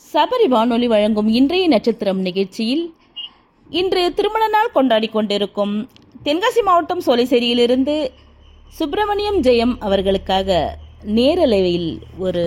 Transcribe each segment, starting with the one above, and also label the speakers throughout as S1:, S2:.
S1: சபரி வானொலி வழங்கும் இன்றைய நட்சத்திரம் நிகழ்ச்சியில் இன்று திருமண நாள் கொண்டாடி கொண்டிருக்கும் தென்காசி மாவட்டம் சோலைசேரியிலிருந்து சுப்பிரமணியம் ஜெயம் அவர்களுக்காக நேரலையில் ஒரு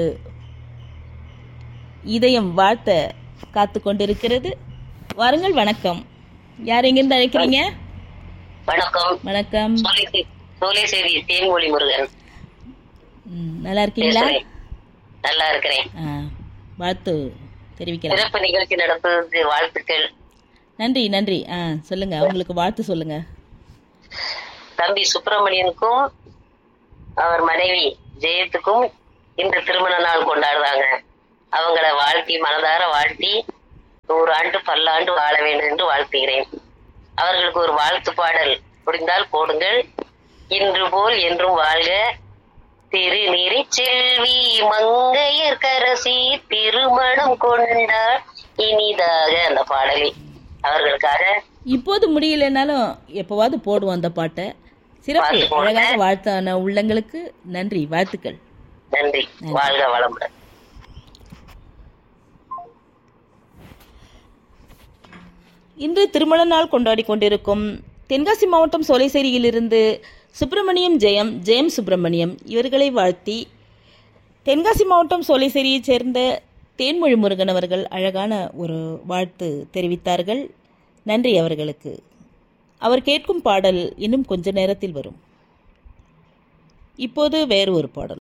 S1: இதயம் வாழ்த்த காத்து கொண்டிருக்கிறது வாருங்கள் வணக்கம் யார் எங்கிருந்து அழைக்கிறீங்க
S2: வணக்கம்
S1: வணக்கம்
S2: சோலைசே- சோலைசேரி தேன்மொழி முருகன்
S1: ம், நல்லா இருக்கீங்களா
S2: பேசுறேன். நல்லா இருக்கிறேன்
S1: ஆ, வாழ்த்து தெரிவிக்கலாம்
S2: சிறப்பு நிகழ்ச்சி நடத்துவதற்கு வாழ்த்துக்கள்
S1: நன்றி நன்றி ஆ சொல்லுங்க அவங்களுக்கு வாழ்த்து சொல்லுங்க
S2: தம்பி சுப்பிரமணியனுக்கும் அவர் மனைவி ஜெயத்துக்கும் இன்று திருமண நாள் கொண்டாடுறாங்க அவங்கள வாழ்த்தி மனதார வாழ்த்தி நூறு ஆண்டு பல்லாண்டு வாழ வேண்டும் என்று வாழ்த்துகிறேன் அவர்களுக்கு ஒரு வாழ்த்து பாடல் முடிந்தால் போடுங்கள் இன்று போல் என்றும் வாழ்க திருநீரி செல்வி மங்கையர் கரசி திருமணம் கொண்டார் இனிதாக அந்த பாடலை அவர்களுக்காக
S1: இப்போது முடியலைன்னாலும் எப்போவாவது போடுவோம் அந்த பாட்டை சிறப்பு
S2: வாழ்த்து போடுங்க.
S1: அழகாக வாழ்த்தான உள்ளங்களுக்கு நன்றி வாழ்த்துக்கள்
S2: நன்றி வாழ்க வளமுடன்
S1: இன்று திருமண நாள் கொண்டாடி கொண்டிருக்கும் தென்காசி மாவட்டம் சோலைசேரியிலிருந்து சுப்பிரமணியம் ஜெயம் ஜெயம் சுப்பிரமணியம் இவர்களை வாழ்த்தி தென்காசி மாவட்டம் சோலைசேரியைச் சேர்ந்த தேன்மொழி முருகன் அவர்கள் அழகான ஒரு வாழ்த்து தெரிவித்தார்கள் நன்றி அவர்களுக்கு அவர் கேட்கும் பாடல் இன்னும் கொஞ்ச நேரத்தில் வரும் இப்போது வேறு ஒரு பாடல்